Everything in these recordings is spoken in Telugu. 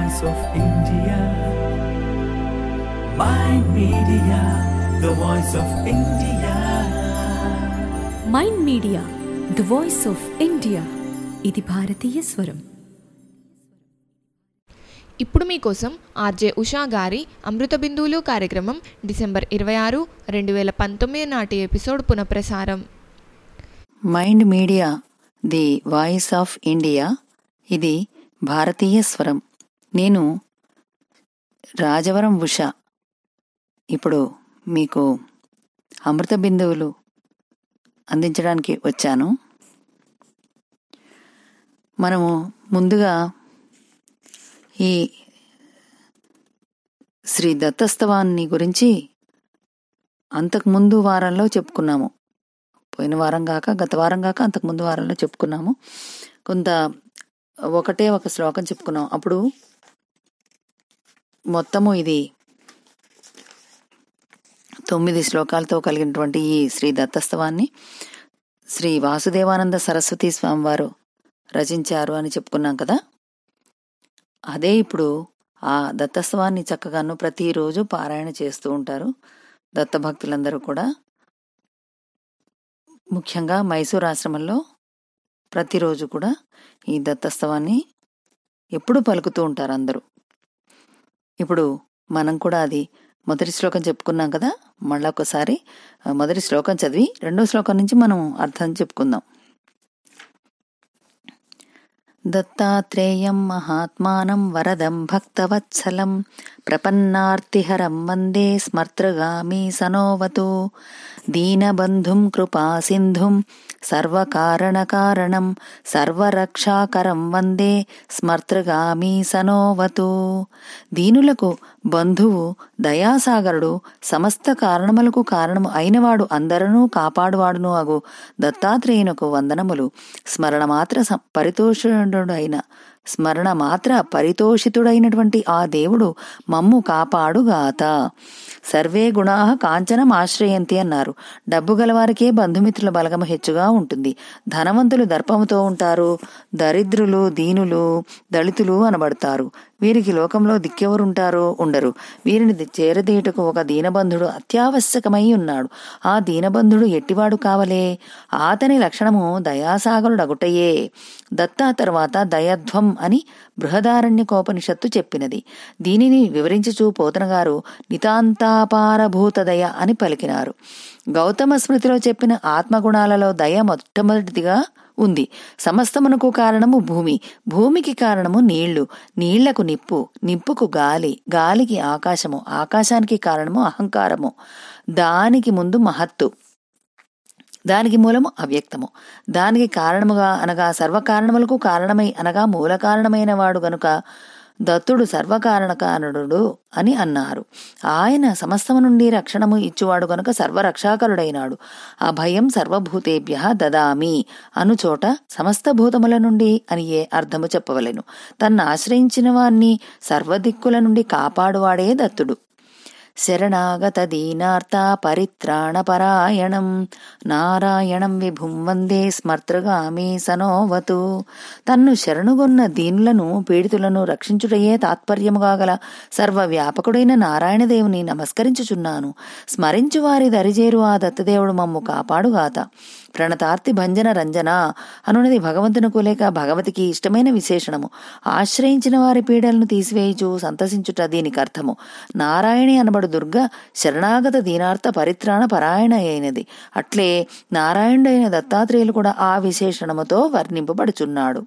voice of India. Mind Media, the voice of India. Mind Media the voice of India ఇది భారతీయ స్వరం ఇప్పుడు మీకోసం ఆర్జే ఉషా గారి అమృత బిందువులు కార్యక్రమం డిసెంబర్ ఇరవై ఆరు రెండు వేల పంతొమ్మిది నాటి ఎపిసోడ్ పునఃప్రసారం Mind Media the voice of India ఇది భారతీయ స్వరం నేను రాజవరం ఉష ఇప్పుడు మీకు అమృత బిందువులు అందించడానికి వచ్చాను మనము ముందుగా ఈ శ్రీ దత్తస్తవాన్ని గురించి అంతకుముందు వారంలో చెప్పుకున్నాము పోయిన వారం కాక గత వారం కాక అంతకుముందు వారంలో చెప్పుకున్నాము కొంత ఒకటే ఒక శ్లోకం చెప్పుకున్నాం అప్పుడు మొత్తము ఇది తొమ్మిది శ్లోకాలతో కలిగినటువంటి ఈ శ్రీ దత్తస్తవాన్ని శ్రీ వాసుదేవానంద సరస్వతి స్వామివారు రచించారు అని చెప్పుకున్నాం కదా అదే ఇప్పుడు ఆ దత్తస్తవాన్ని చక్కగాను ప్రతిరోజు పారాయణ చేస్తూ ఉంటారు దత్తభక్తులందరూ కూడా ముఖ్యంగా మైసూర్ ఆశ్రమంలో ప్రతిరోజు కూడా ఈ దత్తస్తవాన్ని ఎప్పుడు పలుకుతూ ఉంటారు అందరూ ఇప్పుడు మనం కూడా అది మొదటి శ్లోకం చెప్పుకున్నాం కదా మళ్ళా ఒకసారి ఆ, మొదటి శ్లోకం చదివి రెండో శ్లోకం నుంచి మనం అర్థం చెప్పుకుందాం దత్తాత్రేయం మహాత్మానం వరదం భక్తవత్సలం ప్రపన్నార్తిహరం వందే స్మర్తృగామి సనోవతు దీనబంధుం కృపాసింధుం సర్వకారణకారణం సర్వరక్షాకరం వందే స్మర్తృగామి సనోవతు దీనులకు బంధువు దయాసాగరుడు సమస్త కారణములకు కారణము అయినవాడు అందరనూ కాపాడువాడును అగు దత్తాత్రేయునకు వందనములు స్మరణ మాత్ర స- పరితోషుడైన స్మరణ మాత్ర పరితోషితుడైనటువంటి ఆ దేవుడు మమ్ము కాపాడుగాత సర్వే గుణా కాంచనం ఆశ్రయంతి అన్నారు డబ్బు గలవారికే బంధుమిత్రుల బలగము హెచ్చుగా ఉంటుంది ధనవంతులు దర్పముతో ఉంటారు దరిద్రులు దీనులు దళితులు అనబడతారు వీరికి లోకంలో దిక్కెవరుంటారో ఉండరు వీరిని ది- చేరదీయుటకు ఒక దీనబంధుడు అత్యావశ్యకమై ఉన్నాడు ఆ దీనబంధుడు ఎట్టివాడు కావలే ఆతని లక్షణము దయాసాగరుడగుటయే దత్తా తర్వాత దయధ్వం అని బృహదారణ్యకోపనిషత్తు చెప్పినది దీనిని వివరించుచూ పోతన గారు నితాంతాపారభూత దయ అని పలికినారు గౌతమ స్మృతిలో చెప్పిన ఆత్మగుణాలలో దయ మొట్టమొదటిదిగా ఉంది సమస్తమునకు కారణము భూమి భూమికి కారణము నీళ్లు నీళ్లకు నిప్పు నిప్పుకు గాలి గాలికి ఆకాశము ఆకాశానికి కారణము అహంకారము దానికి ముందు మహత్తు దానికి మూలము అవ్యక్తము దానికి కారణముగా అనగా సర్వకారణములకు కారణమై అనగా మూల కారణమైన వాడు గనుక దత్తుడు సర్వకారణ కారణుడు అని అన్నారు ఆయన సమస్తము నుండి రక్షణము ఇచ్చువాడు గనుక సర్వరక్షాకరుడైనాడు అభయం సర్వభూతేభ్య దదామి అనుచోట సమస్త భూతముల నుండి అని ఏ అర్థము చెప్పవలెను తన్ను ఆశ్రయించిన వాణ్ణి సర్వదిక్కుల నుండి కాపాడువాడే దత్తుడు శరణాగత దీనార్త పరిత్రాణ పరాయణం నారాయణం విభుం వందే స్మర్తృగామి సనోవతు తన్ను శరణుగొన్న దీనులను పీడితులను రక్షించుటయే తాత్పర్యముగా గల సర్వవ్యాపకుడైన నారాయణదేవుని నమస్కరించుచున్నాను స్మరించు వారి దరిజేరు ఆ దత్తదేవుడు మమ్ము కాపాడుగాత ప్రణతార్తి భంజన రంజన అనునది భగవంతునకు లేక భగవతికి ఇష్టమైన విశేషణము ఆశ్రయించిన వారి పీడలను తీసివేయుచు సంతసించుట దీనికి అర్థము నారాయణి అనబడు దుర్గ శరణాగత దీనార్థ పరిత్రాణ పరాయణ అయినది అట్లే నారాయణుడైన దత్తాత్రేయులు కూడా ఆ విశేషణముతో వర్ణింపబడుచున్నాడు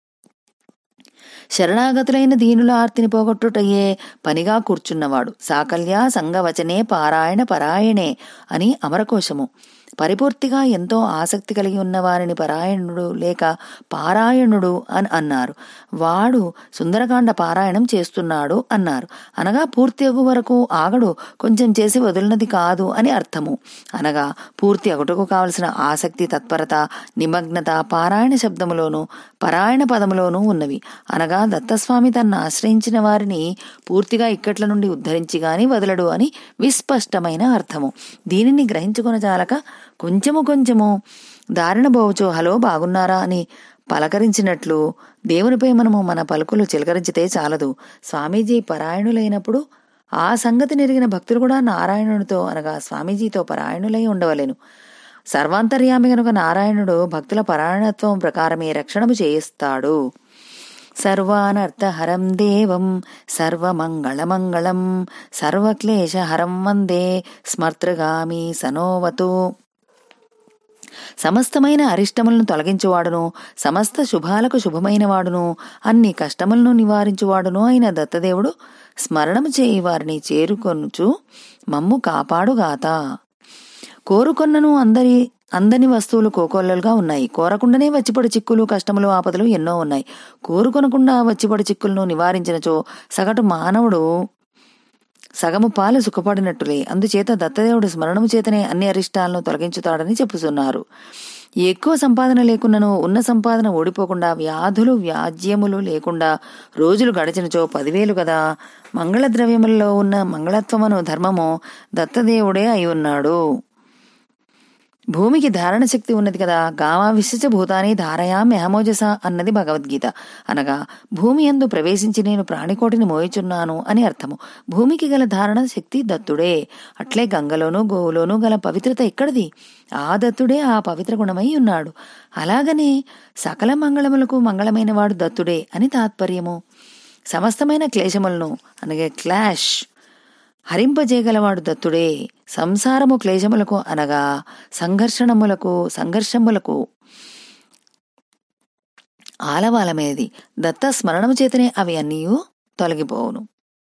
శరణాగతులైన దీనుల ఆర్తిని పోగొట్టుటయే పనిగా కూర్చున్నవాడు సాకల్య సంగవచనే పారాయణ పరాయణే అని అమరకోశము పరిపూర్తిగా ఎంతో ఆసక్తి కలిగి ఉన్న వారిని పరాయణుడు లేక పారాయణుడు అని అన్నారు వాడు సుందరకాండ పారాయణం చేస్తున్నాడు అన్నారు అనగా పూర్తి అగు వరకు ఆగడు కొంచెం చేసి వదిలినది కాదు అని అర్థము అనగా పూర్తి అగుటకు కావలసిన ఆసక్తి తత్పరత నిమగ్నత పారాయణ శబ్దములోను పరాయణ పదములోనూ ఉన్నవి అనగా దత్తస్వామి తన్ను ఆశ్రయించిన వారిని పూర్తిగా ఇక్కట్ల నుండి ఉద్ధరించి గాని వదలడు అని విస్పష్టమైన అర్థము దీనిని గ్రహించుకొన జాలక కొంచెము కొంచెము దారిన పోవచ్చు హలో బాగున్నారా అని పలకరించినట్లు దేవునిపై మనము మన పలుకులు చిలకరించితే చాలదు స్వామీజీ పరాయణులైనప్పుడు ఆ సంగతి నెరిగిన భక్తులు కూడా నారాయణునితో అనగా స్వామీజీతో పరాయణులై ఉండవలెను సర్వాంతర్యామి గనుక నారాయణుడు భక్తుల పరాయణత్వం ప్రకారమే రక్షణము చేయిస్తాడు సర్వానర్థహరం దేవం సర్వమంగళమంగళం సర్వక్లేశహరం వందే స్మర్తృగామి సనోవతు సమస్తమైన అరిష్టములను తొలగించువాడును సమస్త శుభాలకు శుభమైన వాడును అన్ని కష్టములను నివారించువాడును అయిన దత్తదేవుడు స్మరణము చేయి వారిని చేరుకొనుచు మమ్ము కాపాడుగాత కోరుకొన్నను అందరి అందని వస్తువులు కోకొల్లలుగా ఉన్నాయి కోరకుండానే వచ్చిపడి చిక్కులు కష్టములు ఆపదలు ఎన్నో ఉన్నాయి కోరుకొనకుండా వచ్చిపడి చిక్కులను నివారించినచో సగటు మానవుడు సగము పాలు సుఖపడినట్టులే అందుచేత దత్తదేవుడు స్మరణము చేతనే అన్ని అరిష్టాలను తొలగించుతాడని చెప్పుతున్నారు ఎక్కువ సంపాదన లేకున్నను ఉన్న సంపాదన ఓడిపోకుండా వ్యాధులు వ్యాజ్యములు లేకుండా రోజులు గడిచినచో పదివేలు కదా మంగళ ద్రవ్యములలో ఉన్న మంగళత్వమును ధర్మము దత్తదేవుడే అయి ఉన్నాడు భూమికి ధారణ శక్తి ఉన్నది కదా గామా విశిష్ట భూతాన్ని ధారయాం యహమోజస అన్నది భగవద్గీత అనగా భూమి యందు ప్రవేశించి నేను ప్రాణికోటిని మోయిచున్నాను అని అర్థము భూమికి గల ధారణ శక్తి దత్తుడే అట్లే గంగలోనూ గోవులోనూ గల పవిత్రత ఎక్కడిది ఆ దత్తుడే ఆ పవిత్ర గుణమై ఉన్నాడు అలాగనే సకల మంగళములకు మంగళమైన వాడు దత్తుడే అని తాత్పర్యము సమస్తమైన క్లేశములను అనగా క్లాష్ హరింపజేయగలవాడు దత్తుడే సంసారము క్లేశములకు అనగా సంఘర్షణములకు సంఘర్షములకు ఆలవాలమేది దత్త స్మరణము చేతనే అవి అన్నీయూ తొలగిపోవును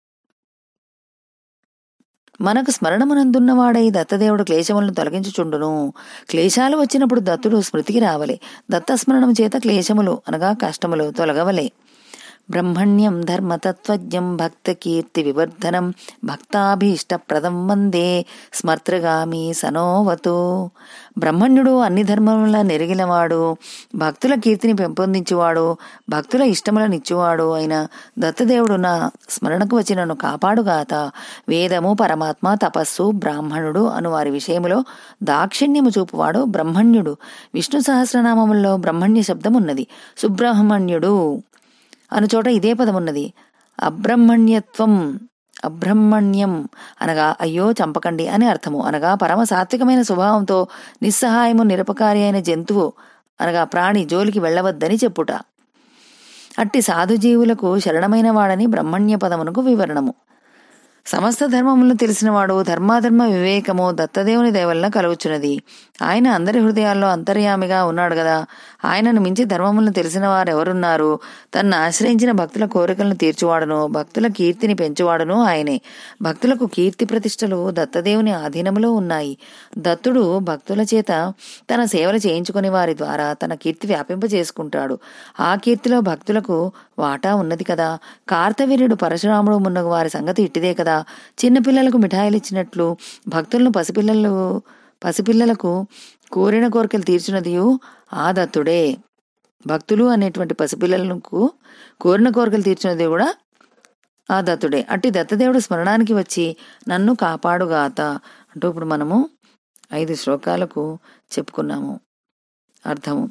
మనకు స్మరణమునందున్నవాడై దత్తదేవుడు క్లేశములను తొలగించుచుండును క్లేశాలు వచ్చినప్పుడు దత్తుడు స్మృతికి రావలే దత్త స్మరణము చేత క్లేశములు అనగా కష్టములు తొలగవలే బ్రహ్మణ్యం ధర్మతత్వజ్ఞం భక్త కీర్తి వివర్ధనం భక్తాభీష్టప్రదం వందే స్మర్తృగామి సనోవతు బ్రహ్మణ్యుడు అన్ని ధర్మముల నెరిగినవాడు భక్తుల కీర్తిని పెంపొందించువాడు భక్తుల ఇష్టములనిచ్చువాడు అయిన దత్తదేవుడు నా స్మరణకు వచ్చి నన్ను కాపాడుగాత వేదము పరమాత్మ తపస్సు బ్రాహ్మణుడు అను వారి విషయములో దాక్షిణ్యము చూపువాడు బ్రహ్మణ్యుడు విష్ణు సహస్రనామములో బ్రహ్మణ్య శబ్దం ఉన్నది సుబ్రహ్మణ్యుడు అను చోట ఇదే పదమున్నది అబ్రహ్మణ్యత్వం అబ్రహ్మణ్యం అనగా అయ్యో చంపకండి అని అర్థము అనగా పరమ సాత్వికమైన స్వభావంతో నిస్సహాయము నిరపకారి అయిన జంతువు అనగా ప్రాణి జోలికి వెళ్ళవద్దని చెప్పుట అట్టి సాధుజీవులకు శరణమైన వాడని బ్రహ్మణ్య పదమునకు వివరణము సమస్త ధర్మములను తెలిసినవాడు ధర్మాధర్మ వివేకము దత్తదేవుని దయవలన కలుగుచున్నది ఆయన అందరి హృదయాల్లో అంతర్యామిగా ఉన్నాడు కదా ఆయనను మించి ధర్మములను తెలిసిన వారెవరున్నారు తన్ను ఆశ్రయించిన భక్తుల కోరికలను తీర్చువాడును భక్తుల కీర్తిని పెంచువాడును ఆయనే భక్తులకు కీర్తి ప్రతిష్టలు దత్తదేవుని ఆధీనములో ఉన్నాయి దత్తుడు భక్తుల చేత తన సేవలు చేయించుకుని వారి ద్వారా తన కీర్తి వ్యాపింపజేసుకుంటాడు ఆ కీర్తిలో భక్తులకు వాటా ఉన్నది కదా కార్తవీర్యుడు పరశురాముడు మున్నగు వారి సంగతి ఇట్టిదే కదా చిన్నపిల్లలకు మిఠాయిలు ఇచ్చినట్లు భక్తులను పసిపిల్లలు పసిపిల్లలకు కోరిన కోరికలు తీర్చినదియు ఆ దత్తుడే భక్తులు అనేటువంటి పసిపిల్లలకు కోరిన కోరికలు తీర్చినది కూడా ఆ దత్తుడే అట్టి దత్తదేవుడు స్మరణానికి వచ్చి నన్ను కాపాడుగాత అంటూ ఇప్పుడు మనము ఐదు శ్లోకాలకు చెప్పుకున్నాము అర్థము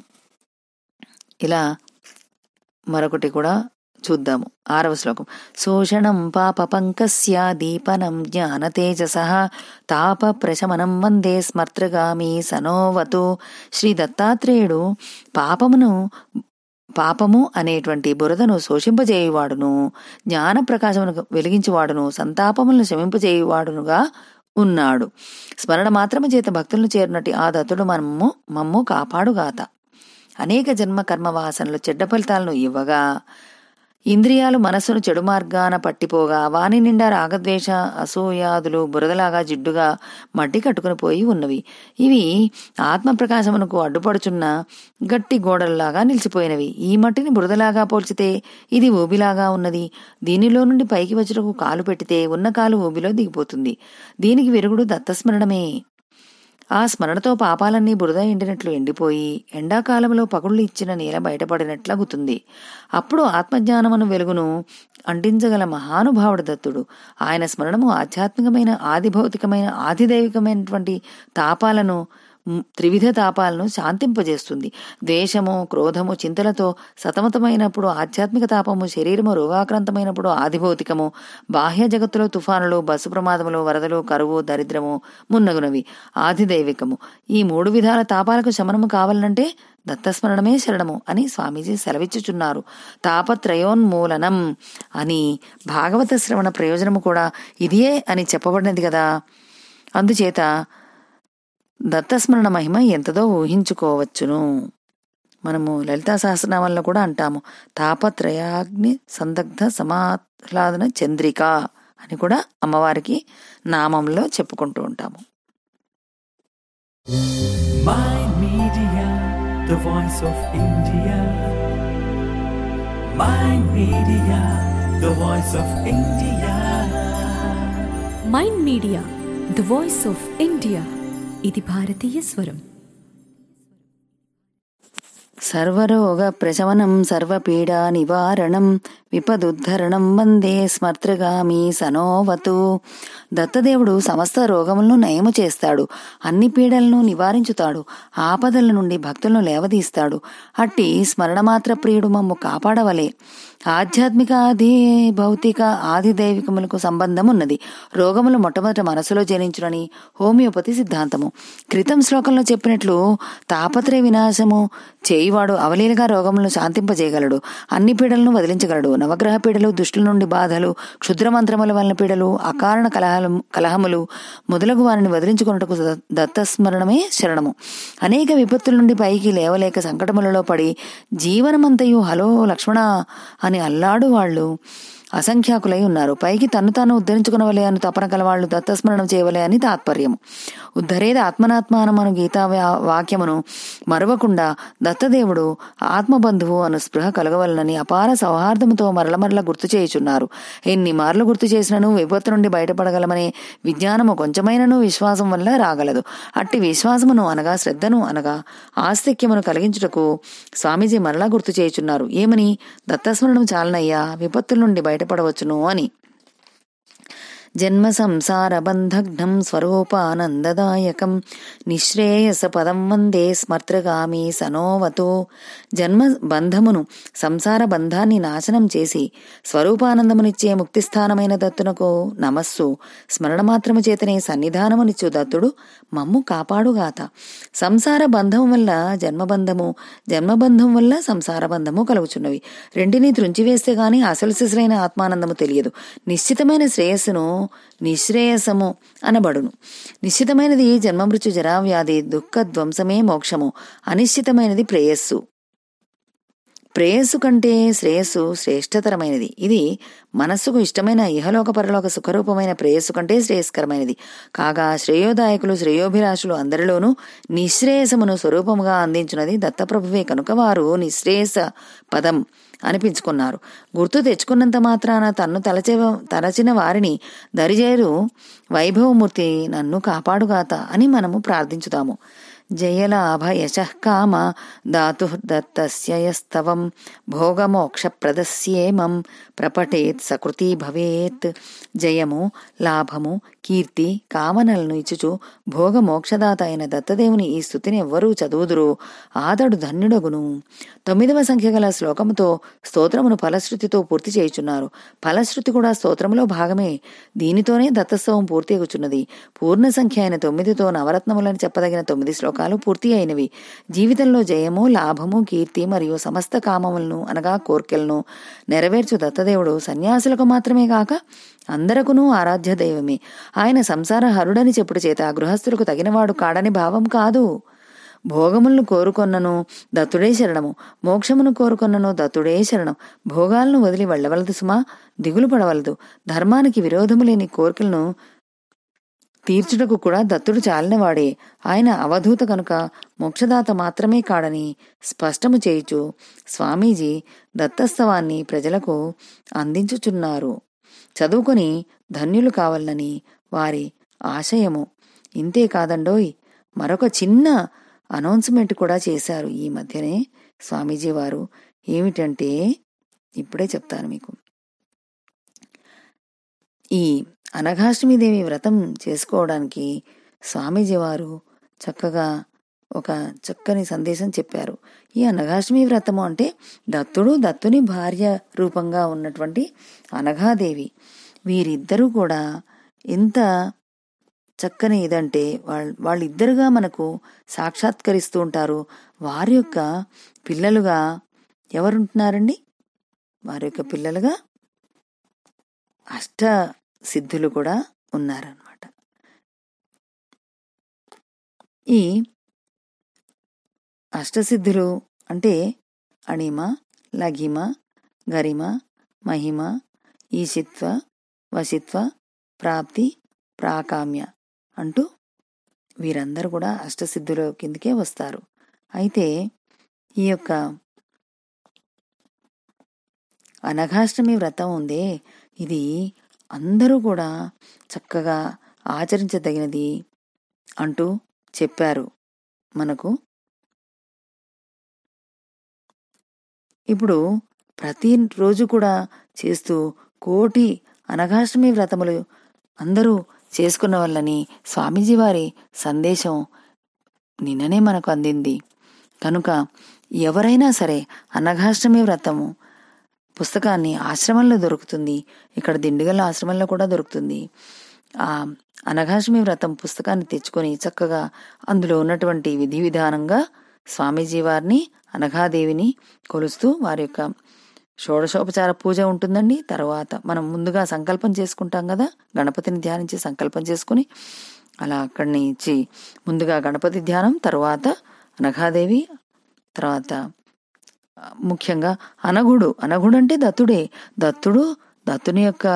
ఇలా మరొకటి కూడా చూద్దాము ఆరవ శ్లోకం శోషణం పాప పంకస్య దీపనం జ్ఞాన తేజస తాప ప్రశమనం వందే స్మర్తృగామి సనోవతు శ్రీ దత్తాత్రేయుడు పాపమును పాపము అనేటువంటి బురదను శోషింపజేయువాడును జ్ఞాన ప్రకాశమును వెలిగించువాడును సంతాపములను శమింపజేయువాడునుగా ఉన్నాడు స్మరణ మాత్రము చేత భక్తులను చేరినట్టు ఆ దత్తుడు మనము మమ్ము కాపాడుగాత అనేక జన్మ కర్మ వాసనలు చెడ్డ ఫలితాలను ఇవ్వగా ఇంద్రియాలు మనస్సును చెడు మార్గాన పట్టిపోగా వాని నిండా రాగద్వేష అసూయాదులు బురదలాగా జిడ్డుగా మట్టి కట్టుకుని పోయి ఉన్నవి ఇవి ఆత్మ ప్రకాశమునకు అడ్డుపడుచున్న గట్టి గోడలలాగా నిలిచిపోయినవి ఈ మట్టిని బురదలాగా పోల్చితే ఇది ఊబిలాగా ఉన్నది దీనిలో నుండి పైకి వచ్చుటకు కాలు పెట్టితే ఉన్న కాలు ఊబిలో దిగిపోతుంది దీనికి విరుగుడు దత్తస్మరణమే ఆ స్మరణతో పాపాలన్నీ బురద ఎండినట్లు ఎండిపోయి ఎండాకాలంలో పగుళ్ళు ఇచ్చిన నేల బయటపడినట్లగుతుంది అప్పుడు ఆత్మజ్ఞానమును వెలుగును అంటించగల మహానుభావుడు దత్తుడు ఆయన స్మరణము ఆధ్యాత్మికమైన ఆది భౌతికమైన ఆదిదైవికమైనటువంటి తాపాలను మ్, త్రివిధ తాపాలను శాంతింపజేస్తుంది ద్వేషము క్రోధము చింతలతో సతమతమైనప్పుడు ఆధ్యాత్మిక తాపము శరీరము రోగాక్రాంతమైనప్పుడు ఆధిభౌతికము బాహ్య జగత్తులో తుఫానులు బస్సు ప్రమాదములు వరదలు కరువు దరిద్రము మున్నగునవి ఆధిదైవికము ఈ మూడు విధాల తాపాలకు శమనము కావాలంటే దత్తస్మరణమే శరణము అని స్వామీజీ సెలవిచ్చుచున్నారు తాపత్రయోన్మూలనం అని భాగవత శ్రవణ ప్రయోజనము కూడా ఇదియే అని చెప్పబడినది కదా అందుచేత దత్తస్మరణ మహిమ ఎంతదో ఊహించుకోవచ్చును మనము లలితా సహస్రనామంలో కూడా అంటాము తాపత్రయాగ్ని సందగ్ధ సమాహ్లాదన చంద్రిక అని కూడా అమ్మవారికి నామంలో చెప్పుకుంటూ ఉంటాము My Media, the voice of India. My Media, the voice of India. Mind Media the voice of India ఇది భారతీయ స్వరం సర్వరోగ ప్రశమనం సర్వపీడా నివారణం విపదుద్ధరణం వందే స్మర్తృగామి సనోవతు దత్తదేవుడు సమస్త రోగములను నయము చేస్తాడు అన్ని పీడలను నివారించుతాడు ఆపదల నుండి భక్తులను లేవదీస్తాడు అట్టి స్మరణమాత్ర ప్రియుడు మమ్ము కాపాడవలే ఆధ్యాత్మిక ఆది భౌతిక ఆది దైవికములకు సంబంధం ఉన్నది రోగములు మొట్టమొదట మనసులో జనించునని హోమియోపతి సిద్ధాంతము క్రితం శ్లోకంలో చెప్పినట్లు తాపత్రయ వినాశము చేయివాడు అవలీలగా రోగములను శాంతింపజేయగలడు అన్ని పీడలను వదిలించగలడు నవగ్రహ పీడలు దుష్టుల నుండి బాధలు క్షుద్ర మంత్రముల వలన పీడలు అకారణ కలహాలు కలహములు మొదలగు వారిని వదిలించుకున్నట్టుకు ద- దత్తస్మరణమే శరణము అనేక విపత్తుల నుండి పైకి లేవలేక సంకటములలో పడి జీవనమంతయు హలో లక్ష్మణ అని అల్లాడు వాళ్ళు అసంఖ్యాకులై ఉన్నారు పైకి తన్ను తాను ఉద్ధరించుకునవలే అని తపన కలవాళ్లు దత్తస్మరణం చేయవలే అని తాత్పర్యము ఉద్ధరేది ఆత్మనాత్మానం అను గీతా వ్యా- వాక్యమును మరవకుండా దత్తదేవుడు ఆత్మబంధువు అను స్పృహ కలగవలనని అపార సౌహార్దముతో మరల మరల గుర్తు చేయుచున్నారు ఎన్ని మార్లు గుర్తు చేసినను విపత్తు నుండి బయటపడగలమనే విజ్ఞానము కొంచెమైనను విశ్వాసం వల్ల రాగలదు అట్టి విశ్వాసమును అనగా శ్రద్ధను అనగా ఆస్తిక్యమును కలిగించుటకు స్వామీజీ మరలా గుర్తు చేయుచున్నారు ఏమని దత్తస్మరణం చాలనయ్యా విపత్తుల నుండి బయటపడవచ్చును అని జన్మ సంసార బంధఘ్నం స్వరూపానందదాయకం నిశ్రేయస పదం వందే స్మర్తగామి సనోవతో జన్మ బంధమును సంసార బంధాన్ని నాశనం చేసి స్వరూపానందమునిచ్చే ముక్తిస్థానమైన దత్తునకు నమస్సు స్మరణ మాత్రము చేతనే సన్నిధానమునిచ్చు దత్తుడు మమ్ము కాపాడుగాత సంసార బంధం వల్ల జన్మబంధము జన్మబంధం వల్ల సంసార బంధము కలుగుచున్నవి రెండిని త్రుంచివేస్తే గాని అసలు సిసలైన ఆత్మానందము తెలియదు నిశ్చితమైన శ్రేయస్సును నిశ్రేయసము అనబడును నిశ్చితమైనది జన్మమృత్యు జరావ్యాధి దుఃఖ ధ్వంసమే మోక్షము అనిశ్చితమైనది ప్రేయస్సు ప్రేయస్సు కంటే శ్రేయస్సు శ్రేష్టతరమైనది ఇది మనస్సుకు ఇష్టమైన ఇహలోక పరలోక సుఖరూపమైన ప్రేయస్సు కంటే శ్రేయస్కరమైనది కాగా శ్రేయోదాయకులు శ్రేయోభిలాషులు అందరిలోనూ నిశ్రేయసమును స్వరూపముగా అందించున్నది దత్తప్రభువే కనుక వారు నిశ్రేయస పదం అనిపించుకున్నారు గుర్తు తెచ్చుకున్నంత మాత్రాన తన్ను తలచే తలచిన వారిని దరిజేరు వైభవమూర్తి నన్ను కాపాడుగాత అని మనము ప్రార్థించుతాము జయలాభ యశః కామ దాతుర్దత్తస్యస్తవం భోగమోక్షప్రదస్యేమం ప్రపటేత్ సకృతి భవేత్ జయము లాభము కీర్తి కామనలను ఇచ్చుచు భోగమోక్షదాత అయిన దత్తదేవుని ఈ స్థుతిని ఎవ్వరూ చదువుదురు ఆతడు ధన్యుడగును తొమ్మిదవ సంఖ్య గల శ్లోకముతో స్తోత్రమును ఫలశ్రుతితో పూర్తి చేయుచున్నారు ఫలశ్రుతి కూడా స్తోత్రములో భాగమే దీనితోనే దత్తోత్సవం పూర్తి అగుచున్నది పూర్ణ సంఖ్య అయిన తొమ్మిదితో నవరత్నములని చెప్పదగిన తొమ్మిది శ్లోకాలు పూర్తి అయినవి జీవితంలో జయము లాభము కీర్తి మరియు సమస్త కామములను అనగా కోర్కెలను నెరవేర్చు దత్తదేవుడు సన్యాసులకు మాత్రమే కాక అందరకునూ ఆరాధ్య దైవమే ఆయన సంసార హరుడని చెప్పుడు చేత గృహస్థులకు తగినవాడు కాడని భావం కాదు భోగములను కోరుకొన్నను దత్తుడే శరణము మోక్షమును కోరుకొన్నను దత్తుడే శరణం భోగాలను వదిలి వెళ్ళవలదు సుమా దిగులు పడవలదు ధర్మానికి విరోధము లేని కోరికలను తీర్చుటకు కూడా దత్తుడు చాలినవాడే ఆయన అవధూత కనుక మోక్షదాత మాత్రమే కాడని స్పష్టము చేయుచు స్వామీజీ దత్తస్తవాన్ని ప్రజలకు అందించుచున్నారు చదువుకొని ధన్యులు కావాలని వారి ఆశయము ఇంతే కాదండోయ్ మరొక చిన్న అనౌన్స్మెంట్ కూడా చేశారు ఈ మధ్యనే స్వామీజీ వారు ఏమిటంటే ఇప్పుడే చెప్తాను మీకు ఈ అనఘాష్టమిదేవి వ్రతం చేసుకోవడానికి స్వామీజీ వారు చక్కగా ఒక చక్కని సందేశం చెప్పారు ఈ అనఘాష్టమి వ్రతము అంటే దత్తుడు దత్తుని భార్య రూపంగా ఉన్నటువంటి అనఘాదేవి వీరిద్దరూ కూడా ఎంత చక్కని ఇదంటే వాళ్ళ వాళ్ళిద్దరుగా మనకు సాక్షాత్కరిస్తూ ఉంటారు వారి యొక్క పిల్లలుగా ఎవరుంటున్నారండి వారి యొక్క పిల్లలుగా అష్ట సిద్ధులు కూడా ఉన్నారనమాట ఈ అష్టసిద్ధులు అంటే అణిమ లఘిమ గరిమ మహిమ ఈశిత్వ వశిత్వ ప్రాప్తి ప్రాకామ్య అంటూ వీరందరూ కూడా అష్టసిద్ధుల కిందకే వస్తారు అయితే ఈ యొక్క అనఘాష్టమి వ్రతం ఉందే ఇది అందరూ కూడా చక్కగా ఆచరించదగినది అంటూ చెప్పారు మనకు ఇప్పుడు ప్రతి రోజు కూడా చేస్తూ కోటి అనఘాష్టమి వ్రతములు అందరూ చేసుకున్న వల్లని స్వామీజీ వారి సందేశం నిన్ననే మనకు అందింది కనుక ఎవరైనా సరే అనఘాష్టమి వ్రతము పుస్తకాన్ని ఆశ్రమంలో దొరుకుతుంది ఇక్కడ దిండుగల ఆశ్రమంలో కూడా దొరుకుతుంది ఆ అనఘాష్టమి వ్రతం పుస్తకాన్ని తెచ్చుకొని చక్కగా అందులో ఉన్నటువంటి విధి విధానంగా స్వామీజీ వారిని అనఘాదేవిని కొలుస్తూ వారి యొక్క షోడశోపచార పూజ ఉంటుందండి తర్వాత మనం ముందుగా సంకల్పం చేసుకుంటాం కదా గణపతిని ధ్యానించి సంకల్పం చేసుకుని అలా అక్కడి నుంచి ముందుగా గణపతి ధ్యానం తర్వాత అనఘాదేవి తర్వాత ఆ, ముఖ్యంగా అనగుడు అనగుడు అంటే దత్తుడే దత్తుడు దత్తుని యొక్క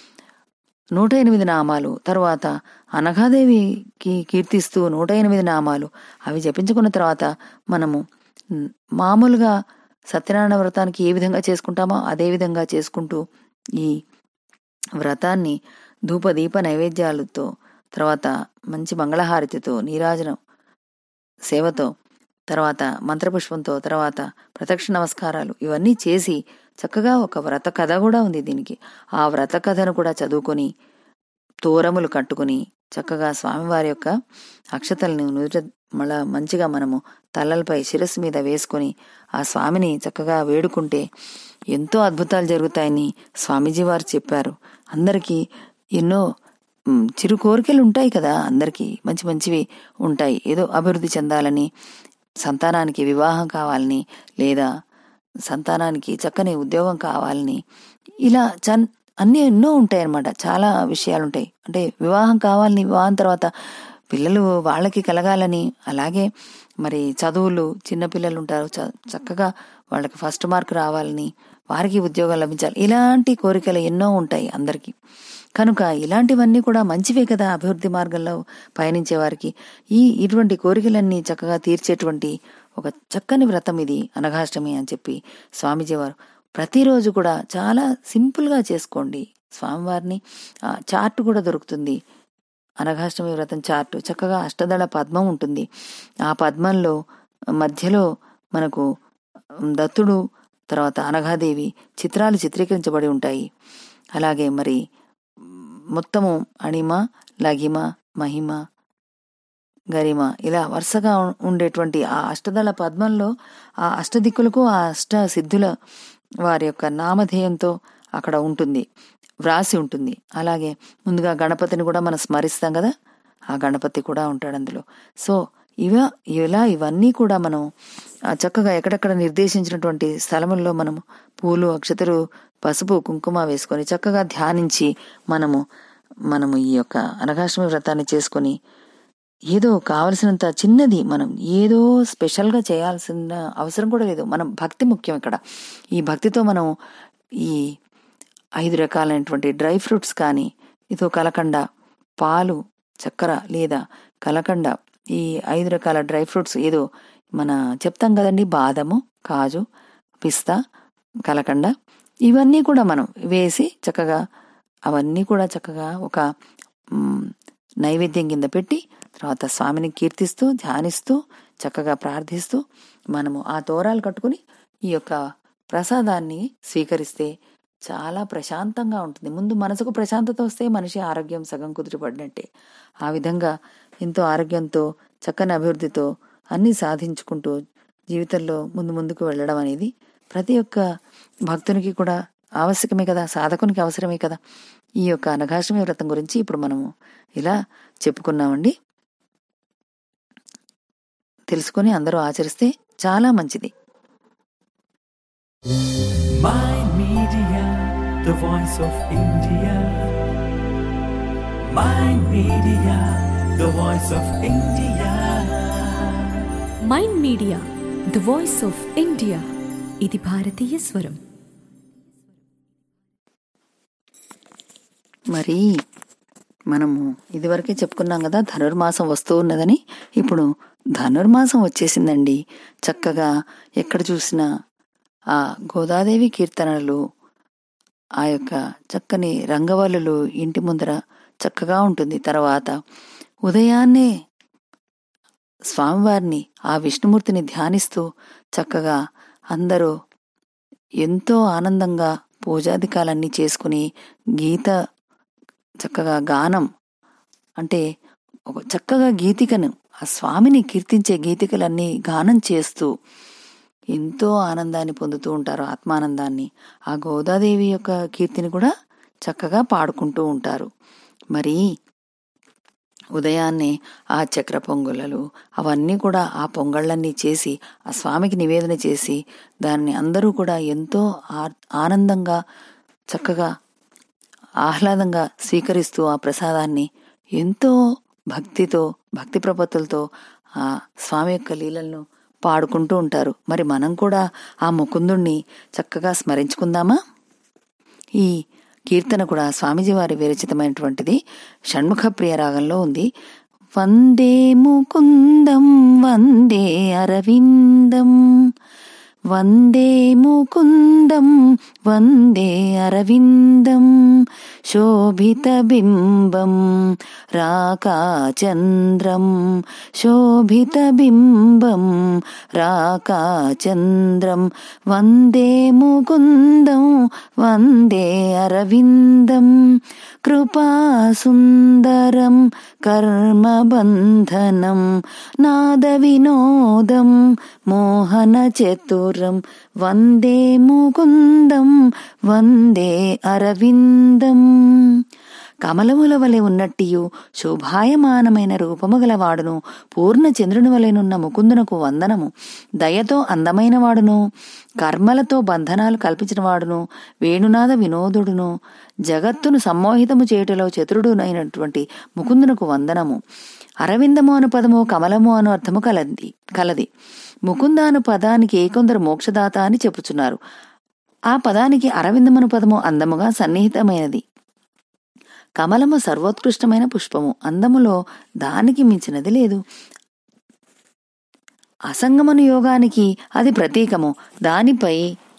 నూట ఎనిమిది నామాలు తర్వాత అనఘాదేవికి కీర్తిస్తూ నూట ఎనిమిది నామాలు అవి జపించుకున్న తర్వాత మనము మ్, మామూలుగా సత్యనారాయణ వ్రతానికి ఏ విధంగా చేసుకుంటామో అదే విధంగా చేసుకుంటూ ఈ వ్రతాన్ని ధూప దీప నైవేద్యాలతో తర్వాత మంచి మంగళహారతితో నీరాజనం సేవతో తర్వాత మంత్రపుష్పంతో తర్వాత ప్రదక్ష నమస్కారాలు ఇవన్నీ చేసి చక్కగా ఒక వ్రత కథ కూడా ఉంది దీనికి ఆ వ్రత కథను కూడా చదువుకొని తోరములు కట్టుకుని చక్కగా స్వామివారి యొక్క అక్షతల్ని నుదుట మళ్ళా మంచిగా మనము తలలపై శిరస్సు మీద వేసుకొని ఆ స్వామిని చక్కగా వేడుకుంటే ఎంతో అద్భుతాలు జరుగుతాయని స్వామీజీ వారు చెప్పారు అందరికీ ఎన్నో మ్, చిరు కోరికలు ఉంటాయి కదా అందరికీ మంచి మంచివి ఉంటాయి ఏదో అభివృద్ధి చెందాలని సంతానానికి వివాహం కావాలని లేదా సంతానానికి చక్కని ఉద్యోగం కావాలని ఇలా చన్ అన్నీ ఎన్నో ఉంటాయి అన్నమాట చాలా విషయాలు ఉంటాయి అంటే వివాహం కావాలని వివాహం తర్వాత పిల్లలు వాళ్ళకి కలగాలని అలాగే మరి చదువులు చిన్నపిల్లలు ఉంటారు చ- చక్కగా వాళ్ళకి ఫస్ట్ మార్క్ రావాలని వారికి ఉద్యోగం లభించాలి ఇలాంటి కోరికలు ఎన్నో ఉంటాయి అందరికీ కనుక ఇలాంటివన్నీ కూడా మంచివే కదా అభివృద్ధి మార్గంలో పయనించే వారికి ఈ ఇటువంటి కోరికలన్నీ చక్కగా తీర్చేటువంటి ఒక చక్కని వ్రతం ఇది అనఘాష్టమి అని చెప్పి స్వామీజీ వారు ప్రతిరోజు కూడా చాలా సింపుల్గా చేసుకోండి స్వామివారిని ఆ, చార్ట్ కూడా దొరుకుతుంది అనఘాష్టమి వ్రతం చార్ట్ చక్కగా అష్టదళ పద్మం ఉంటుంది ఆ పద్మంలో మధ్యలో మనకు దత్తుడు తర్వాత అనఘాదేవి చిత్రాలు చిత్రీకరించబడి ఉంటాయి అలాగే మరి మొత్తము అణిమ లఘిమ మహిమ గరిమ ఇలా వరుసగా ఉం- ఉండేటువంటి ఆ అష్టదళ పద్మంలో ఆ అష్టదిక్కులకు ఆ అష్ట సిద్ధుల వారి యొక్క నామధేయంతో అక్కడ ఉంటుంది వ్రాసి ఉంటుంది అలాగే ముందుగా గణపతిని కూడా మనం స్మరిస్తాం కదా ఆ గణపతి కూడా ఉంటాడు అందులో సో ఇవ ఇలా ఇవన్నీ కూడా మనం ఆ చక్కగా ఎక్కడెక్కడ నిర్దేశించినటువంటి స్థలముల్లో మనము పూలు అక్షతలు పసుపు కుంకుమ వేసుకొని చక్కగా ధ్యానించి మనము మనము ఈ యొక్క అనగాష్టమి వ్రతాన్ని చేసుకొని ఏదో కావలసినంత చిన్నది మనం ఏదో స్పెషల్గా చేయాల్సిన అవసరం కూడా లేదు మనం భక్తి ముఖ్యం ఇక్కడ ఈ భక్తితో మనం ఈ ఐదు రకాలైనటువంటి డ్రై ఫ్రూట్స్ కానీ ఇదో కలకండ పాలు చక్కెర లేదా కలకండ ఈ ఐదు రకాల డ్రై ఫ్రూట్స్ ఏదో మన చెప్తాం కదండి బాదము కాజు పిస్తా కలకండ ఇవన్నీ కూడా మనం వేసి చక్కగా అవన్నీ కూడా చక్కగా ఒక మ్, నైవేద్యం కింద పెట్టి తర్వాత స్వామిని కీర్తిస్తూ ధ్యానిస్తూ చక్కగా ప్రార్థిస్తూ మనము ఆ తోరాలు కట్టుకుని ఈ యొక్క ప్రసాదాన్ని స్వీకరిస్తే చాలా ప్రశాంతంగా ఉంటుంది ముందు మనసుకు ప్రశాంతత వస్తే మనిషి ఆరోగ్యం సగం కుదిరిపడినట్టే ఆ విధంగా ఎంతో ఆరోగ్యంతో చక్కని అభివృద్ధితో అన్నీ సాధించుకుంటూ జీవితంలో ముందు ముందుకు వెళ్ళడం అనేది ప్రతి ఒక్క భక్తునికి కూడా ఆవశ్యకమే కదా సాధకునికి అవసరమే కదా ఈ యొక్క అనఘాష్టమి వ్రతం గురించి ఇప్పుడు మనము ఇలా చెప్పుకున్నామండి తెలుసుకొని అందరూ ఆచరిస్తే చాలా మంచిది My Media, the voice of India. My Media, the voice of India. Mind Media the voice of India ఇది భారతీయ స్వరం మరి మనము ఇదివరకే చెప్పుకున్నాం కదా ధనుర్మాసం వస్తూ ఉన్నదని ఇప్పుడు ధనుర్మాసం వచ్చేసిందండి చక్కగా ఎక్కడ చూసినా ఆ గోదాదేవి కీర్తనలు ఆ యొక్క చక్కని రంగవల్లులు ఇంటి ముందర చక్కగా ఉంటుంది తర్వాత ఉదయాన్నే స్వామివారిని ఆ విష్ణుమూర్తిని ధ్యానిస్తూ చక్కగా అందరూ ఎంతో ఆనందంగా పూజాధికాలన్నీ చేసుకుని గీత చక్కగా గానం అంటే ఒక చక్కగా గీతికను ఆ స్వామిని కీర్తించే గీతికలన్నీ గానం చేస్తూ ఎంతో ఆనందాన్ని పొందుతూ ఉంటారు ఆత్మానందాన్ని ఆ గోదాదేవి యొక్క కీర్తిని కూడా చక్కగా పాడుకుంటూ ఉంటారు మరి ఉదయాన్నే ఆ చక్ర పొంగులలు అవన్నీ కూడా ఆ పొంగళ్ళన్నీ చేసి ఆ స్వామికి నివేదన చేసి దాన్ని అందరూ కూడా ఎంతో ఆ- ఆనందంగా చక్కగా ఆహ్లాదంగా స్వీకరిస్తూ ఆ ప్రసాదాన్ని ఎంతో భక్తితో భక్తి ప్రపత్తులతో ఆ స్వామి యొక్క లీలలను పాడుకుంటూ ఉంటారు మరి మనం కూడా ఆ ముకుందుణ్ణి చక్కగా స్మరించుకుందామా ఈ కీర్తన కూడా స్వామీజీ వారి విరచితమైనటువంటిది షణ్ముఖ ప్రియ రాగంలో ఉంది వందే ముకుందం వందే అరవిందం వందే ముకుందం వందే అరవిందం శోభితబింబం రాకాచంద్రం శోభితబింబం రాకాచంద్రం వందే ముకుందం వందే అరవిందం కృపాసుందరం కర్మబంధనం నాదవినోదం మోహనచతురం వందే ముకుందం వందే అరవిందం కమలముల వలె ఉన్నట్టియు శోభాయమానమైన రూపము గలవాడును పూర్ణ చంద్రుని వలెనున్న ముకుందునకు వందనము దయతో అందమైన వాడును కర్మలతో బంధనాలు కల్పించిన వాడును వేణునాద వినోదుడును జగత్తును సమ్మోహితము చేయుటలో చతురుడునైనటువంటి ముకుందునకు వందనము అరవిందము అను పదము కమలము అను అర్థము కలది కలది ముకుంద అను పదానికి ఏకొందరు మోక్షదాత అని చెప్పుచున్నారు ఆ పదానికి అరవిందమను పదము అందముగా సన్నిహితమైనది కమలము సర్వోత్కృష్టమైన పుష్పము అందములో దానికి మించినది లేదు అసంగమను యోగానికి అది ప్రతీకము దానిపై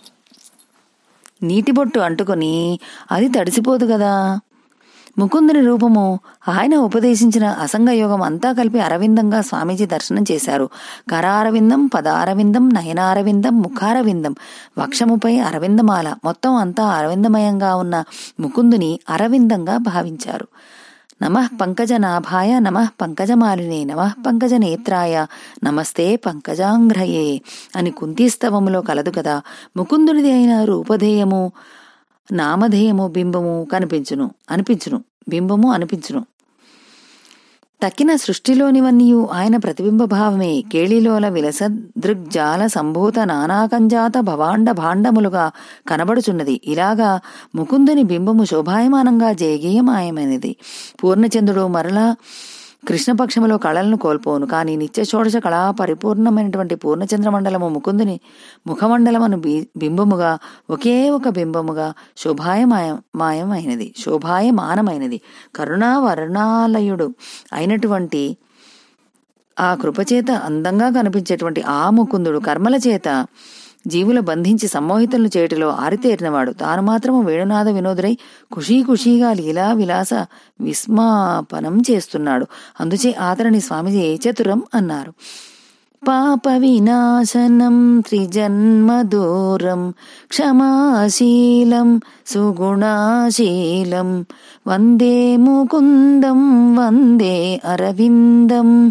నీటి బొట్టు అంటుకొని అది తడిసిపోదు కదా ముకుందుని రూపము ఆయన ఉపదేశించిన అసంగ యోగం అంతా కలిపి అరవిందంగా స్వామీజీ దర్శనం చేశారు కరారవిందం పదారవిందం నయనారవిందం ముఖారవిందం వక్షముపై అరవిందమాల మొత్తం అంతా అరవిందమయంగా ఉన్న ముకుందుని అరవిందంగా భావించారు నమః పంకజనాభాయ నమః పంకజమాలినే నమః పంకజనేత్రాయ నమస్తే పంకజాంఘ్రయే అని కుంతీస్తవములో కలదు కదా ముకుందునిది అయిన రూపధేయము నామధేయము బింబము కనిపించును అనిపించును బింబము అనిపించును తక్కిన సృష్టిలోనివన్నీయు ఆయన ప్రతిబింబ భావమే కేళిలోల విలస దృగ్జాల సంభూత నానాకంజాత భవాండ భాండములుగా కనబడుచున్నది ఇలాగా ముకుందుని బింబము శోభాయమానంగా జయగీయమాయమైనది పూర్ణచంద్రుడు మరలా కృష్ణపక్షములో కళలను కోల్పోను కానీ నిత్య షోడశ కళా పరిపూర్ణమైనటువంటి పూర్ణచంద్రమండలము ముకుందుని ముఖమండలమును బి- బింబముగా ఒకే ఒక బింబముగా శోభాయమాయ మాయమైనది శోభాయమానమైనది కరుణా వర్ణాలయుడు అయినటువంటి ఆ కృపచేత అందంగా కనిపించేటువంటి ఆ ముకుందుడు కర్మల చేత జీవుల బంధించి సమ్మోహితులను చేయటిలో ఆరితేరినవాడు తాను మాత్రము వేణునాథ వినోదుడై ఖుషీ ఖుషీగా లీలా విలాస విస్మాపనం చేస్తున్నాడు అందుచే ఆతరని స్వామిజీ చతురం అన్నారు పాప వినాశనం త్రిజన్మ దూరం క్షమాశీలం సుగుణాశీలం వందే ముకుందం వందే అరవిందం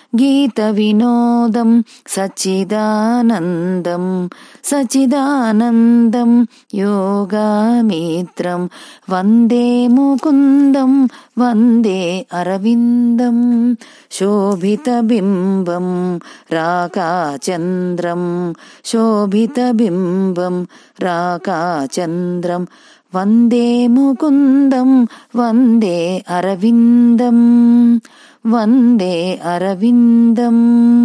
गीतविनोदं सच्चिदानन्दं सच्चिदानन्दं योगामित्रं वन्दे मुकुन्दं वन्दे अरविन्दं शोभितबिम्बं राकाचन्द्रं शोभितबिम्बं राकाचन्द्रं वन्दे मुकुन्दं वन्दे अरविन्दम् వందే అరవిందం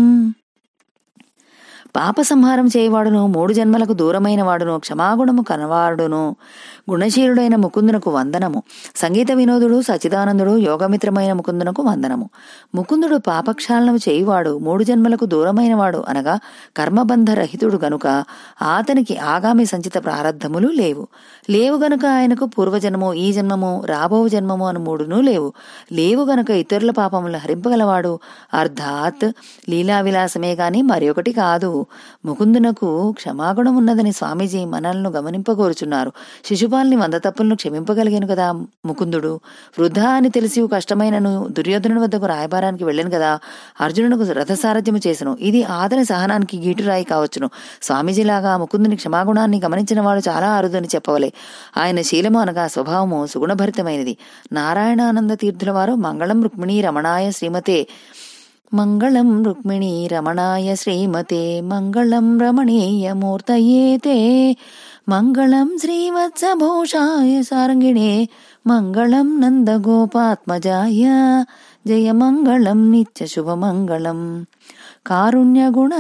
పాప సంహారం చేయవాడును మూడు జన్మలకు దూరమైన వాడును క్షమాగుణము కనవాడును గుణశీలుడైన ముకుందునకు వందనము సంగీత వినోదుడు సచిదానందుడు యోగమిత్రమైన ముకుందునకు వందనము ముకుందుడు పాపక్షాళనము చేయువాడు మూడు జన్మలకు దూరమైన వాడు అనగా కర్మబంధ రహితుడు గనుక అతనికి ఆగామి సంచిత ప్రారంధములు లేవు లేవు గనుక ఆయనకు పూర్వజన్మము ఈ జన్మము రాబో జన్మము అని మూడును లేవు లేవు గనుక ఇతరుల పాపములు హరింపగలవాడు అర్థాత్ లీలా విలాసమే గాని మరొకటి కాదు ముకుందునకు క్షమాగుణం ఉన్నదని స్వామీజీ మనల్ని గమనింపగోరుచున్నారు శిశుపాల్ని వంద తప్పులను క్షమింపగలిగాను కదా ముకుందుడు వృద్ధా అని తెలిసి కష్టమైనను దుర్యోధనుడి వద్దకు రాయబారానికి వెళ్ళాను కదా అర్జునుడికి రథసారథ్యము చేసను ఇది ఆదరణ సహనానికి గీటురాయి కావచ్చును స్వామీజీలాగా ముకుందుని క్షమాగుణాన్ని గమనించిన వాడు చాలా అరుదని చెప్పవలే ఆయన శీలము అనగా స్వభావము సుగుణభరితమైనది నారాయణానంద తీర్థుల వారు మంగళం రుక్మిణీ రమణాయ శ్రీమతే మంగళం రుక్మిణీ రమణాయ శ్రీమతే మంగళం రమణీయమూర్తయేతే మంగళం శ్రీవత్సభూషాయ సారంగిణే మంగళం నందగోపాత్మజాయ జయ మంగళం నిత్య శుభమంగళం కారుణ్యగుణ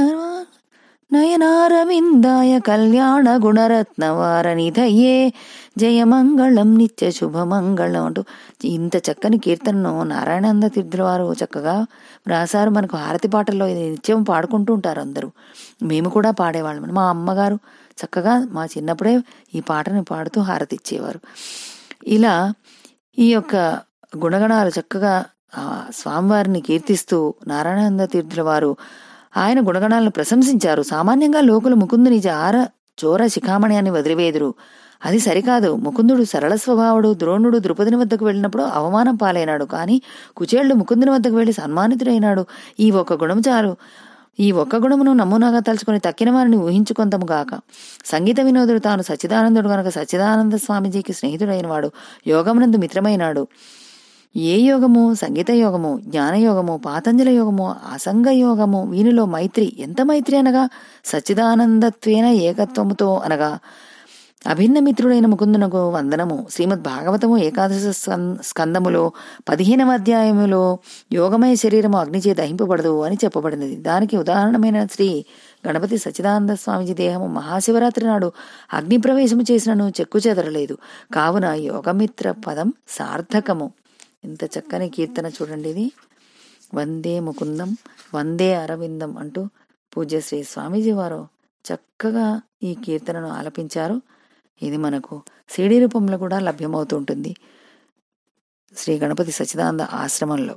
నయనారవిందాయ కళ్యాణ గుణరత్నవారనిధయే జయమంగళం నిత్య శుభమంగళం అంటూ ఇంత చక్కని కీర్తనను నారాయణానంద తీర్థుల వారు చక్కగా రాశారు మనకు హారతి పాటల్లో ఇది నిత్యం పాడుకుంటూ ఉంటారు అందరూ మేము కూడా పాడేవాళ్ళం మా అమ్మగారు చక్కగా మా చిన్నప్పుడే ఈ పాటని పాడుతూ హారతి ఇచ్చేవారు ఇలా ఈ యొక్క గుణగణాలు చక్కగా ఆ స్వామివారిని కీర్తిస్తూ నారాయణానంద తీర్థుల వారు ఆయన గుణగణాలను ప్రశంసించారు సామాన్యంగా లోకులు ముకుందుని జార చోర శిఖామణి అని వదిలివేదురు అది సరికాదు ముకుందుడు సరళ స్వభావుడు ద్రోణుడు ద్రుపదిని వద్దకు వెళ్ళినప్పుడు అవమానం పాలైనాడు కానీ కుచేళ్లు ముకుందుని వద్దకు వెళ్లి సన్మానితుడైనాడు ఈ ఒక్క గుణం చాలు ఈ ఒక్క గుణమును నమూనాగా తలుచుకుని తక్కిన వారిని ఊహించుకొంతము గాక సంగీత వినోదుడు తాను సచ్చిదానందుడు గనక సచ్చిదానంద స్వామీజీకి స్నేహితుడైనవాడు యోగమునందు మిత్రమైనాడు ఏ యోగము సంగీత యోగము జ్ఞానయోగము పాతంజల యోగము అసంగ యోగము వీనిలో మైత్రి ఎంత మైత్రి అనగా సచ్చిదానందత్వేన ఏకత్వముతో అనగా అభిన్న మిత్రుడైన ముకుందునకు వందనము శ్రీమద్ భాగవతము ఏకాదశ స్కం- స్కందములో పదిహేనవ అధ్యాయములో యోగమయ శరీరము అగ్నిచే దహింపబడదు అని చెప్పబడినది దానికి ఉదాహరణమైన శ్రీ గణపతి సచ్చిదానంద స్వామిజీ దేహము మహాశివరాత్రి నాడు అగ్ని ప్రవేశము చేసినను చెక్కు చెదరలేదు కావున యోగమిత్ర పదం సార్థకము ఎంత చక్కని కీర్తన చూడండి ఇది వందే ముకుందం వందే అరవిందం అంటూ పూజ్య శ్రీ స్వామీజీ వారు చక్కగా ఈ కీర్తనను ఆలపించారు ఇది మనకు సిడి రూపంలో కూడా లభ్యమవుతుంటుంది శ్రీ గణపతి సచ్చిదానంద ఆశ్రమంలో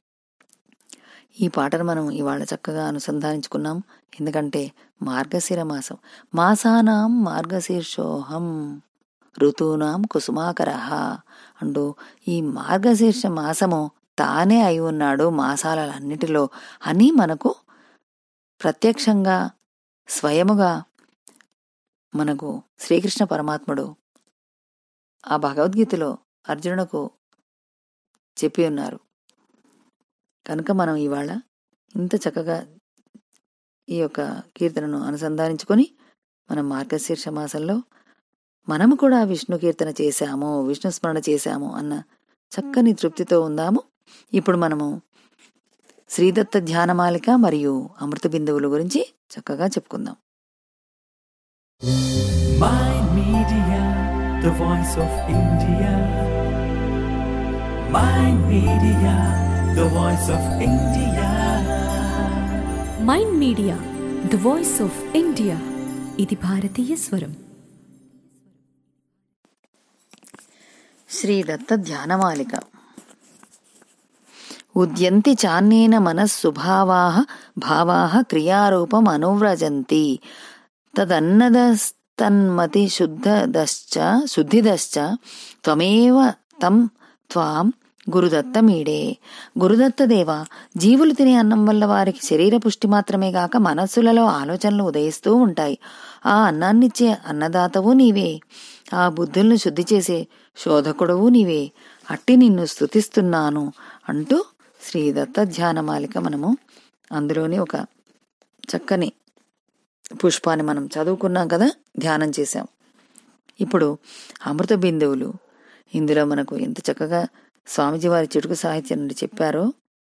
ఈ పాటను మనం ఇవాళ చక్కగా అనుసంధానించుకున్నాం ఎందుకంటే మార్గశిర మాసం మాసానాం మార్గశీర్షోహం ఋతూనాం కుసుమాకర అంటూ ఈ మార్గశీర్ష మాసము తానే అయి ఉన్నాడు మాసాలన్నిటిలో అని మనకు ప్రత్యక్షంగా స్వయముగా మనకు శ్రీకృష్ణ పరమాత్ముడు ఆ భగవద్గీతలో అర్జునునకు చెప్పి ఉన్నారు కనుక మనం ఇవాళ ఇంత చక్కగా ఈ యొక్క కీర్తనను అనుసంధానించుకొని మనం మార్గశీర్ష మాసంలో మనము కూడా విష్ణు కీర్తన చేశాము విష్ణు స్మరణ చేశాము అన్న చక్కని తృప్తితో ఉందాము ఇప్పుడు మనము శ్రీదత్త ధ్యానమాలిక మరియు అమృత బిందువుల గురించి చక్కగా చెప్పుకుందాం Mind Media, the voice of India. Mind Media, the voice of India. Mind Media the voice of India ఇది భారతీయ స్వరం శ్రీదత్త ధ్యానమాలిక ఉద్యంతి చాన్నేన మనస్సుభావాః భావాః క్రియారూపం అనువ్రజంతి తదన్నదస్తన్మతి శుద్ధదశ్చ శుద్ధిదశ్చ త్వమేవ తం త్వాం గురుదత్త మీడే గురుదత్త దేవ జీవులు తినే అన్నం వల్ల వారికి శరీర పుష్టి మాత్రమే గాక మనస్సులలో ఆలోచనలు ఉదయిస్తూ ఉంటాయి ఆ అన్నాన్నిచ్చే అన్నదాతవు నీవే ఆ బుద్ధులను శుద్ధి చేసే శోధకుడవు నీవే అట్టి నిన్ను స్తుతిస్తున్నాను అంటూ శ్రీ దత్త ధ్యానమాలిక మనము అందులోని ఒక చక్కని పుష్పాన్ని మనం చదువుకున్నాం కదా ధ్యానం చేశాం ఇప్పుడు అమృత బిందువులు ఇందులో మనకు ఎంత చక్కగా స్వామిజీ వారి చిటుకు సాహిత్యం నుండి చెప్పారో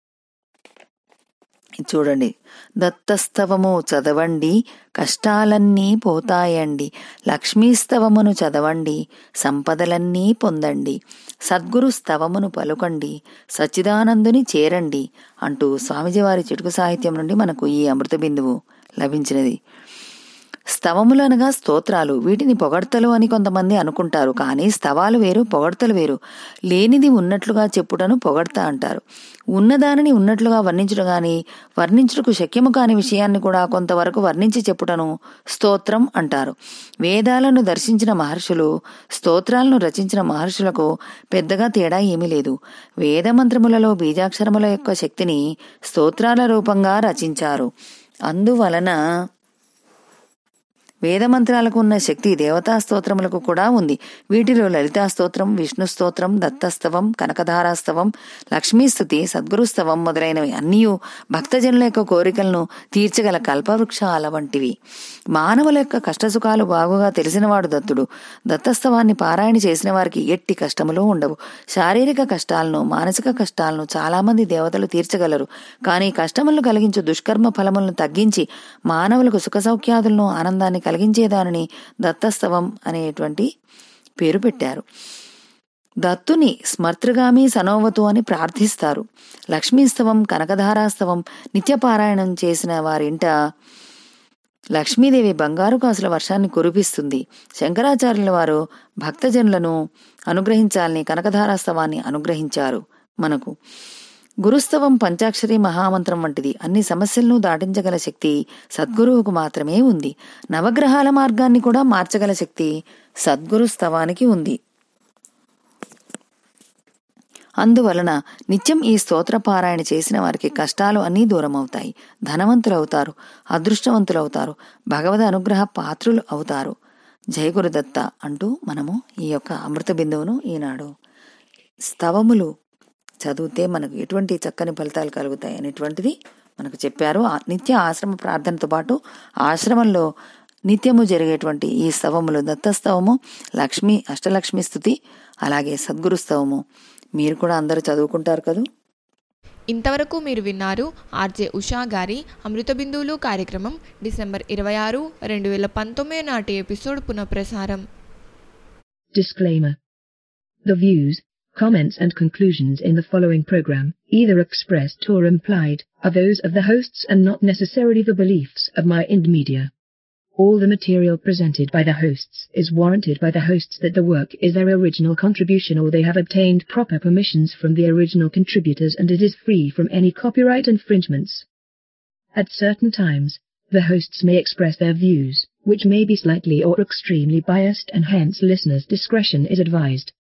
ఇది చూడండి దత్తస్తవము చదవండి కష్టాలన్నీ పోతాయండి లక్ష్మీస్తవమును చదవండి సంపదలన్నీ పొందండి సద్గురు స్తవమును పలుకండి సచ్చిదానందుని చేరండి అంటూ స్వామిజీ వారి చిటుకు సాహిత్యం నుండి మనకు ఈ అమృత బిందువు లభించినది స్తవములు అనగా స్తోత్రాలు వీటిని పొగడ్తలు అని కొంతమంది అనుకుంటారు కానీ స్తవాలు వేరు పొగడ్తలు వేరు లేనిది ఉన్నట్లుగా చెప్పుటను పొగడ్త అంటారు ఉన్నదానిని ఉన్నట్లుగా వర్ణించుట గాని వర్ణించుటకు శక్యము కాని విషయాన్ని కూడా కొంతవరకు వర్ణించి చెప్పుటను స్తోత్రం అంటారు వేదాలను దర్శించిన మహర్షులు స్తోత్రాలను రచించిన మహర్షులకు పెద్దగా తేడా ఏమీ లేదు వేదమంత్రములలో బీజాక్షరముల యొక్క శక్తిని స్తోత్రాల రూపంగా రచించారు అందువలన వేదమంత్రాలకు ఉన్న శక్తి దేవతా స్తోత్రములకు కూడా ఉంది వీటిలో లలితా స్తోత్రం విష్ణు స్తోత్రం దత్తస్తవం కనకధారాస్తవం లక్ష్మీస్తుతి సద్గురుస్తవం మొదలైనవి అన్నీ భక్తజనుల యొక్క కోరికలను తీర్చగల కల్పవృక్షాల వంటివి మానవుల యొక్క కష్టసుఖాలు బాగుగా తెలిసినవాడు దత్తుడు దత్తస్తవాన్ని పారాయణ చేసిన వారికి ఎట్టి కష్టములు ఉండవు శారీరక కష్టాలను మానసిక కష్టాలను చాలా మంది దేవతలు తీర్చగలరు కానీ కష్టములను కలిగించు దుష్కర్మ ఫలములను తగ్గించి మానవులకు సుఖ సౌఖ్యాదులను ఆనందాన్ని కలిగించేదానిని దత్తస్తవం అనేటువంటి పేరు పెట్టారు దత్తుని స్మర్తృగామి సనోవతు అని ప్రార్థిస్తారు లక్ష్మీస్తవం కనకధారాస్తవం నిత్యపారాయణం చేసిన వారింట లక్ష్మీదేవి బంగారు కాసుల వర్షాన్ని కురిపిస్తుంది శంకరాచార్యుల వారు భక్తజనులను అనుగ్రహించాలని కనకధారాస్తవాన్ని అనుగ్రహించారు మనకు గురుస్తవం పంచాక్షరి మహామంత్రం వంటిది అన్ని సమస్యలను దాటించగల శక్తి సద్గురువుకు మాత్రమే ఉంది నవగ్రహాల మార్గాన్ని కూడా మార్చగల శక్తి సద్గురు స్తవానికి ఉంది అందువలన నిత్యం ఈ స్తోత్ర పారాయణ చేసిన వారికి కష్టాలు అన్నీ దూరం అవుతాయి ధనవంతులవుతారు అదృష్టవంతులవుతారు భగవద్ అనుగ్రహ పాత్రులు అవుతారు జయ గురుదత్త అంటూ మనము ఈ యొక్క అమృత బిందువును ఈనాడు స్తవములు చదివితే మనకు ఎటువంటి చక్కని ఫలితాలు కలుగుతాయి అనేటువంటిది మనకు చెప్పారు ఆ నిత్య ఆశ్రమ ప్రార్థనతో పాటు ఆశ్రమంలో నిత్యము జరిగేటువంటి ఈ స్తవములు దత్తస్తవము లక్ష్మి అష్టలక్ష్మి స్థుతి అలాగే సద్గురు స్తవము మీరు కూడా అందరూ చదువుకుంటారు కదా ఇంతవరకు మీరు విన్నారు ఆర్జే ఉషా గారి అమృత బిందువులు కార్యక్రమం డిసెంబర్ ఇరవై ఆరు రెండు వేల పంతొమ్మిది నాటి ఎపిసోడ్ పునఃప్రసారం Disclaimer. The views, comments and conclusions in the following program, either expressed or implied, are those of the hosts and not necessarily the beliefs of my Ind Media. All the material presented by the hosts is warranted by the hosts that the work is their original contribution or they have obtained proper permissions from the original contributors and it is free from any copyright infringements. At certain times, the hosts may express their views, which may be slightly or extremely biased and hence listeners' discretion is advised.